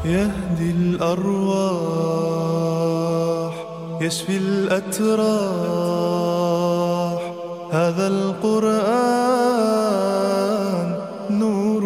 يهدي الأرواح يشفي الأتراح هذا القرآن نور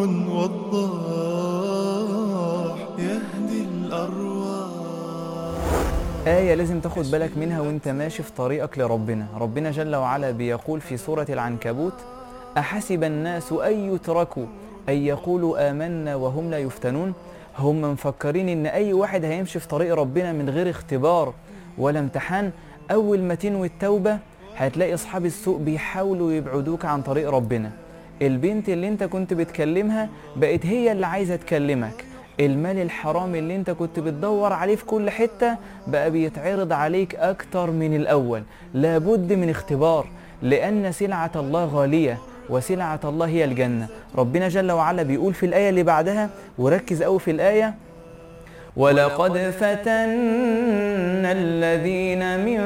وضاح يهدي الأرواح آية لازم تاخد بالك منها وانت ماشي في طريقك لربنا ربنا جل وعلا بيقول في سورة العنكبوت أحسب الناس أن يتركوا أن يقولوا آمنا وهم لا يفتنون هم مفكرين إن أي واحد هيمشي في طريق ربنا من غير اختبار ولا امتحان أول ما تنوي التوبة هتلاقي أصحاب السوء بيحاولوا يبعدوك عن طريق ربنا البنت اللي انت كنت بتكلمها بقت هي اللي عايزة تكلمك المال الحرام اللي انت كنت بتدور عليه في كل حتة بقى بيتعرض عليك أكتر من الأول لابد من اختبار لأن سلعة الله غالية وسلعة الله هي الجنة ربنا جل وعلا بيقول في الآية اللي بعدها وركز أوي في الآية ولقد فتنا الذين من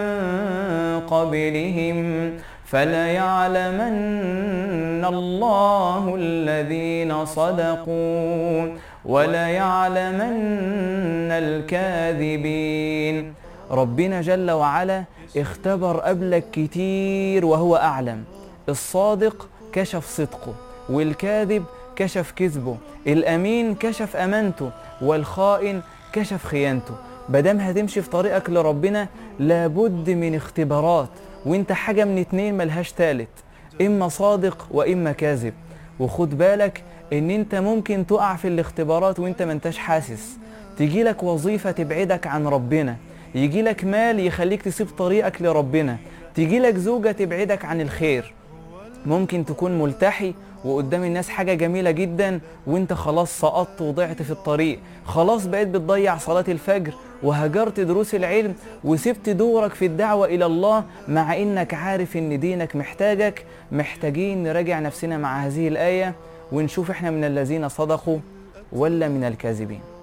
قبلهم فليعلمن الله الذين صدقوا وليعلمن الكاذبين ربنا جل وعلا اختبر قبلك كتير وهو أعلم الصادق كشف صدقه والكاذب كشف كذبه الأمين كشف أمانته والخائن كشف خيانته بدام هتمشي في طريقك لربنا لابد من اختبارات وانت حاجة من اتنين ملهاش تالت اما صادق واما كاذب وخد بالك ان انت ممكن تقع في الاختبارات وانت ما انتش حاسس تيجي لك وظيفة تبعدك عن ربنا يجي لك مال يخليك تسيب طريقك لربنا تيجي لك زوجة تبعدك عن الخير ممكن تكون ملتحي وقدام الناس حاجة جميلة جدا وانت خلاص سقطت وضعت في الطريق خلاص بقيت بتضيع صلاة الفجر وهجرت دروس العلم وسبت دورك في الدعوة إلى الله مع إنك عارف إن دينك محتاجك محتاجين نراجع نفسنا مع هذه الآية ونشوف إحنا من الذين صدقوا ولا من الكاذبين